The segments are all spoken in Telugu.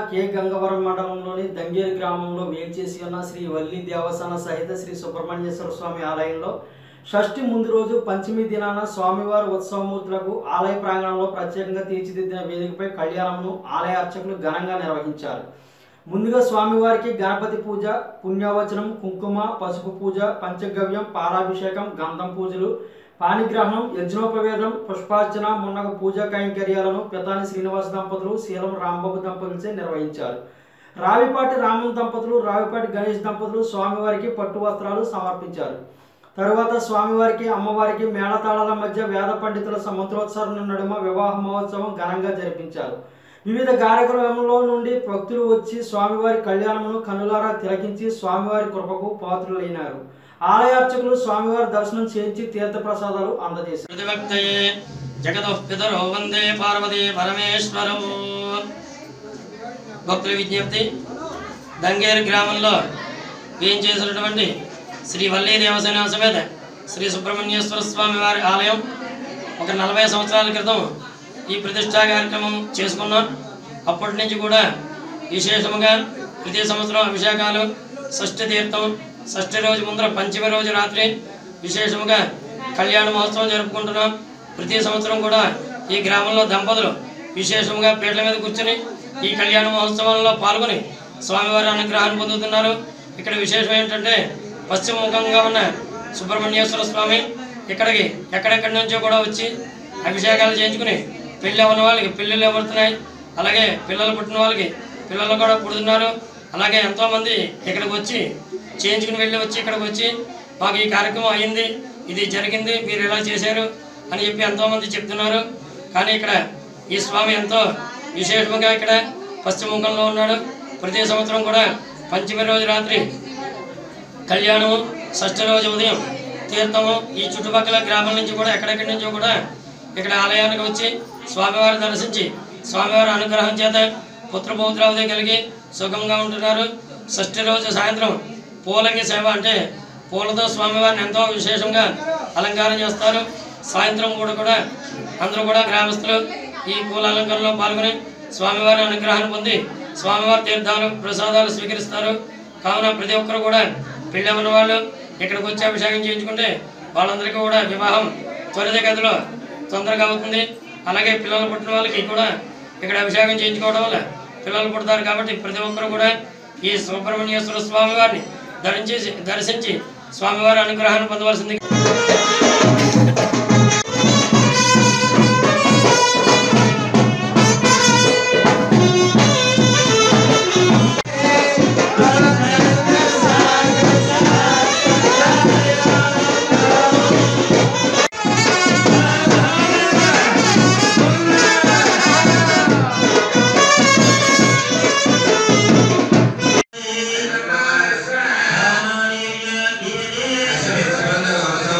కె గంగవరం మండలంలోని దంగేరు గ్రామంలో వేంచేసి ఉన్న శ్రీ వల్లి దేవస్థాన సహిత శ్రీ సుబ్రహ్మణ్యేశ్వర స్వామి ఆలయంలో షష్ఠి ముందు రోజు పంచమి దినాన స్వామివారి ఉత్సవమూర్తులకు ఆలయ ప్రాంగణంలో ప్రత్యేకంగా తీర్చిదిద్దిన వేదికపై కళ్యాణమును ఆలయ అర్చకులు ఘనంగా నిర్వహించారు ముందుగా స్వామివారికి గణపతి పూజ పుణ్యవచనం కుంకుమ పసుపు పూజ పంచగవ్యం పాలాభిషేకం గంధం పూజలు పాణిగ్రహణం యజ్ఞోపవేదం పుష్పార్చన మున్నగ పూజా కైంకర్యాలను పితాని శ్రీనివాస దంపతులు శీలం రాంబాబు దంపతులచే నిర్వహించారు రావిపాటి రామన్ దంపతులు రావిపాటి గణేష్ దంపతులు స్వామివారికి పట్టు వస్త్రాలు సమర్పించారు తరువాత స్వామివారికి అమ్మవారికి మేళతాళాల మధ్య వేద పండితుల సముద్రోత్సవం నడుమ వివాహ మహోత్సవం ఘనంగా జరిపించారు వివిధ కార్యక్రమంలో నుండి భక్తులు వచ్చి స్వామివారి కళ్యాణమును కన్నులారా తిలకించి స్వామివారి కృపకు పాత్రులైనారు ఆలయ అర్చకులు స్వామివారి దర్శనం చేయించి తీర్థప్రసాదాలు అందజేశారు प्रतिभक्तये जगतः पितरो वन्दे पार्वती పరమేశ్వరో భక్తుల విజ్ఞప్తి దంగేరు గ్రామంలో ఏం చేసినటువంటి శ్రీ వల్లీ దేవసేన సమేత శ్రీ సుబ్రహ్మణ్యేశ్వర స్వామి వారి ఆలయం ఒక నలభై సంవత్సరాల క్రితం ఈ ప్రతిష్టా కార్యక్రమం చేసుకున్నాం అప్పటి నుంచి కూడా విశేషముగా ప్రతి సంవత్సరం అభిషేకాలు షష్ఠి తీర్థం షష్ఠి రోజు ముందర పంచమి రోజు రాత్రి విశేషముగా కళ్యాణ మహోత్సవం జరుపుకుంటున్నాం ప్రతి సంవత్సరం కూడా ఈ గ్రామంలో దంపతులు విశేషంగా పీటల మీద కూర్చొని ఈ కళ్యాణ మహోత్సవంలో పాల్గొని స్వామివారి అనుగ్రహాన్ని పొందుతున్నారు ఇక్కడ విశేషం ఏంటంటే పశ్చిమ ముఖంగా ఉన్న సుబ్రహ్మణ్యేశ్వర స్వామి ఇక్కడికి ఎక్కడెక్కడి నుంచో కూడా వచ్చి అభిషేకాలు చేయించుకుని పెళ్ళి అవ్వని వాళ్ళకి పెళ్ళిళ్ళు ఎవరుతున్నాయి అలాగే పిల్లలు పుట్టిన వాళ్ళకి పిల్లలు కూడా పుడుతున్నారు అలాగే ఎంతోమంది ఇక్కడికి వచ్చి చేయించుకుని వెళ్ళి వచ్చి ఇక్కడికి వచ్చి మాకు ఈ కార్యక్రమం అయింది ఇది జరిగింది మీరు ఇలా చేశారు అని చెప్పి ఎంతోమంది చెప్తున్నారు కానీ ఇక్కడ ఈ స్వామి ఎంతో విశేషంగా ఇక్కడ పశ్చిమ ముఖంలో ఉన్నాడు ప్రతి సంవత్సరం కూడా పంచమి రోజు రాత్రి కళ్యాణము షష్ఠి రోజు ఉదయం తీర్థము ఈ చుట్టుపక్కల గ్రామాల నుంచి కూడా ఎక్కడెక్కడి నుంచో కూడా ఇక్కడ ఆలయానికి వచ్చి స్వామివారిని దర్శించి స్వామివారి అనుగ్రహం చేత పుత్రపౌత్రావతి కలిగి సుఖంగా ఉంటున్నారు షష్ఠి రోజు సాయంత్రం పూలంగి సేవ అంటే పూలతో స్వామివారిని ఎంతో విశేషంగా అలంకారం చేస్తారు సాయంత్రం కూడా కూడా అందరూ కూడా గ్రామస్తులు ఈ పూల అలంకరణలో పాల్గొని స్వామివారి అనుగ్రహాన్ని పొంది స్వామివారి తీర్థాలు ప్రసాదాలు స్వీకరిస్తారు కావున ప్రతి ఒక్కరు కూడా పెళ్ళి ఉన్న వాళ్ళు ఇక్కడికి వచ్చి అభిషేకం చేయించుకుంటే వాళ్ళందరికీ కూడా వివాహం త్వరితగతిలో తొందరగా అవుతుంది అలాగే పిల్లలు పుట్టిన వాళ్ళకి కూడా ఇక్కడ అభిషేకం చేయించుకోవడం వల్ల పిల్లలు పుడతారు కాబట్టి ప్రతి ఒక్కరు కూడా ఈ సుబ్రహ్మణ్యేశ్వర స్వామి వారిని ధరించి దర్శించి స్వామివారి అనుగ్రహాన్ని పొందవలసింది శ్రీ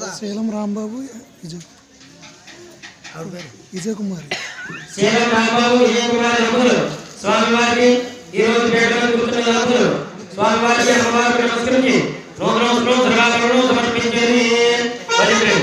శీలం రాంబాబు విజయ్ విజయ్ కుమార్ శీలం రాంబాబు విజయ్ కుమార్ దంపతులు స్వామివారికి ఈ రోజు పేటలో కూర్చున్న దంపతులు స్వామివారికి అమ్మవారికి నమస్కరించి నూతన వస్త్రం దుర్గాకరణం సమర్పించేది పవిత్రుడు.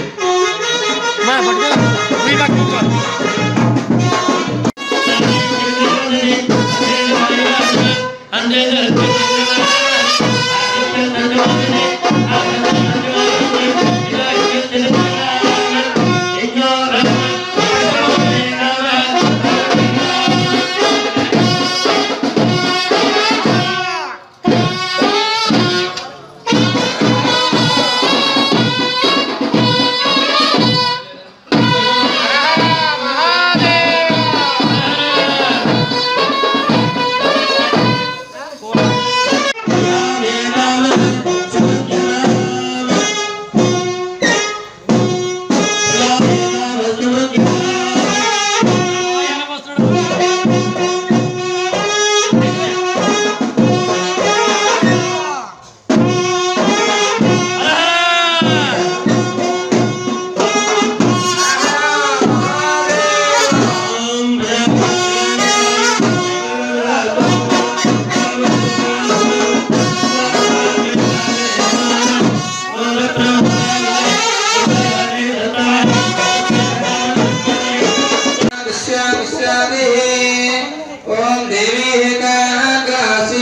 ఓం దేవీ ఏకాగ్రాసి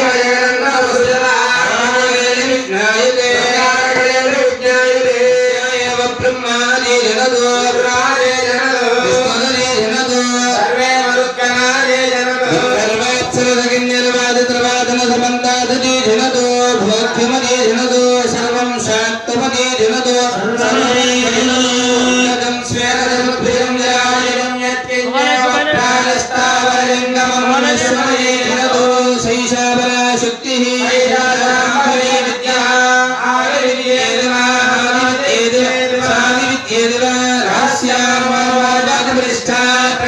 బ్రహ్మాది జనదో విష్ణుదే జనదో సర్వే మరుత్కనాదే జనదో సర్వేచ్చరదగిన్యర్వాదిత్రవాదన సమంతాదతి జనదో భోగ్యమదే జనదో సర్వం శాక్తమదే జనదో సర్వే జనదో జగం స్వేరదముద్భిరం జాయనం యత్కింజావత్తారస్తావలింగమం మనుష్యమదే జనదో శైశాబలా శక్తిః విద్యా ఆవిర్యేదమా ఆవిర్యేదమా సావిర్యేదమా రహస్యామవాదాపరిష్ఠా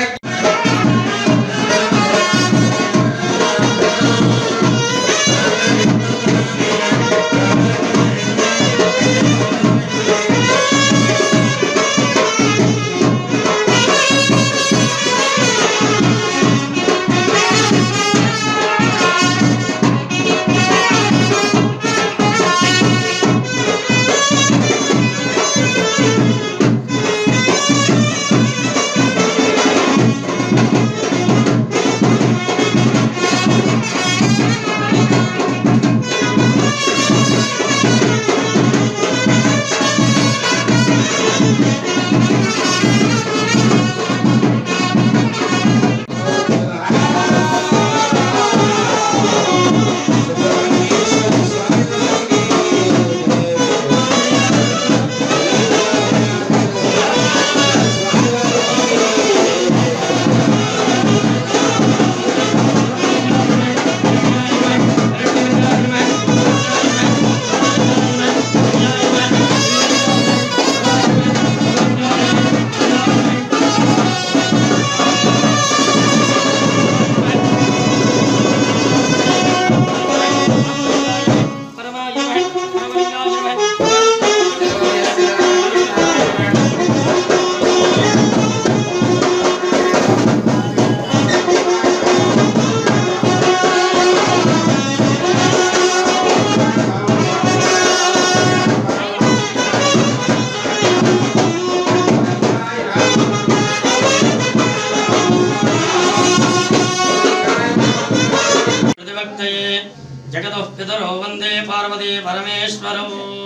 ప్రతిభక్తయే జగతః పితరో వందే పార్వతీ పరమేశ్వరం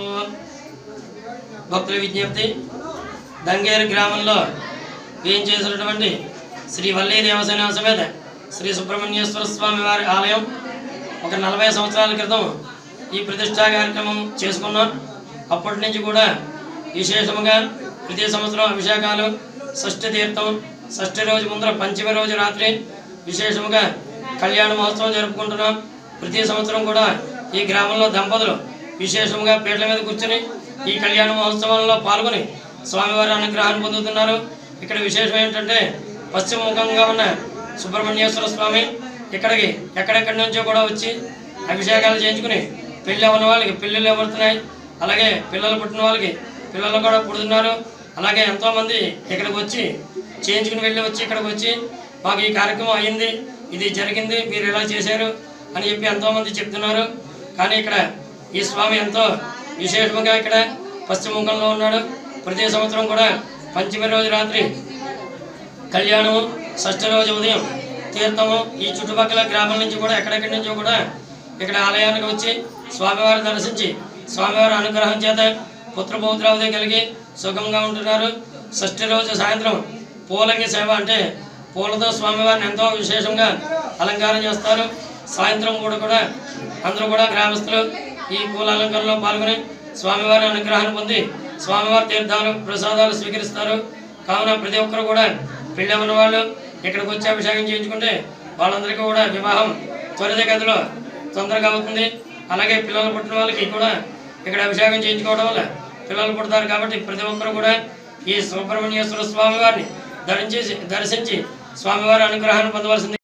భక్తుల విజ్ఞప్తి దంగేరు గ్రామంలో ఏం చేసినటువంటి శ్రీ వల్లీ దేవసేన సమేత శ్రీ సుబ్రహ్మణ్యేశ్వర స్వామి వారి ఆలయం ఒక నలభై సంవత్సరాల క్రితం ఈ ప్రతిష్టా కార్యక్రమం చేసుకున్నాం అప్పటి నుంచి కూడా విశేషముగా ప్రతి సంవత్సరం అభిషేకాలు షష్ఠి తీర్థం షష్ఠి రోజు ముందర పంచమి రోజు రాత్రి విశేషముగా కళ్యాణ మహోత్సవం జరుపుకుంటున్నాం ప్రతి సంవత్సరం కూడా ఈ గ్రామంలో దంపతులు విశేషంగా పీటల మీద కూర్చుని ఈ కళ్యాణ మహోత్సవంలో పాల్గొని స్వామివారి అనుగ్రహాన్ని పొందుతున్నారు ఇక్కడ విశేషం ఏంటంటే పశ్చిమ ముఖంగా ఉన్న సుబ్రహ్మణ్యేశ్వర స్వామి ఇక్కడికి ఎక్కడెక్కడి నుంచో కూడా వచ్చి అభిషేకాలు చేయించుకుని పెళ్ళి అవ్వని వాళ్ళకి పెళ్ళిళ్ళు ఎవరుతున్నాయి అలాగే పిల్లలు పుట్టిన వాళ్ళకి పిల్లలు కూడా పుడుతున్నారు అలాగే ఎంతోమంది ఇక్కడికి వచ్చి చేయించుకుని వెళ్ళి వచ్చి ఇక్కడికి వచ్చి మాకు ఈ కార్యక్రమం అయింది ఇది జరిగింది మీరు ఇలా చేశారు అని చెప్పి ఎంతోమంది చెప్తున్నారు కానీ ఇక్కడ ఈ స్వామి ఎంతో విశేషంగా ఇక్కడ పశ్చిమ ముంగంలో ఉన్నాడు ప్రతి సంవత్సరం కూడా పంచమి రోజు రాత్రి కళ్యాణము షష్ఠి రోజు ఉదయం తీర్థము ఈ చుట్టుపక్కల గ్రామాల నుంచి కూడా ఎక్కడెక్కడి నుంచో కూడా ఇక్కడ ఆలయానికి వచ్చి స్వామివారి దర్శించి స్వామివారి అనుగ్రహం చేత పుత్రపౌత్రావతి కలిగి సుఖంగా ఉంటున్నారు షష్ఠి రోజు సాయంత్రం పూలంగి సేవ అంటే పూలతో స్వామివారిని ఎంతో విశేషంగా అలంకారం చేస్తారు సాయంత్రం కూడా కూడా అందరూ కూడా గ్రామస్తులు ఈ పూల అలంకరణలో పాల్గొని స్వామివారి అనుగ్రహాన్ని పొంది స్వామివారి తీర్థాలు ప్రసాదాలు స్వీకరిస్తారు కావున ప్రతి ఒక్కరు కూడా పెళ్ళి ఉన్న వాళ్ళు ఇక్కడికి వచ్చి అభిషేకం చేయించుకుంటే వాళ్ళందరికీ కూడా వివాహం త్వరితగతిలో తొందరగా అవుతుంది అలాగే పిల్లలు పుట్టిన వాళ్ళకి కూడా ఇక్కడ అభిషేకం చేయించుకోవడం వల్ల పిల్లలు పుడతారు కాబట్టి ప్రతి ఒక్కరు కూడా ఈ సుబ్రహ్మణ్యేశ్వర స్వామి వారిని ధరించి దర్శించి స్వామివారి అనుగ్రహాన్ని పొందవలసింది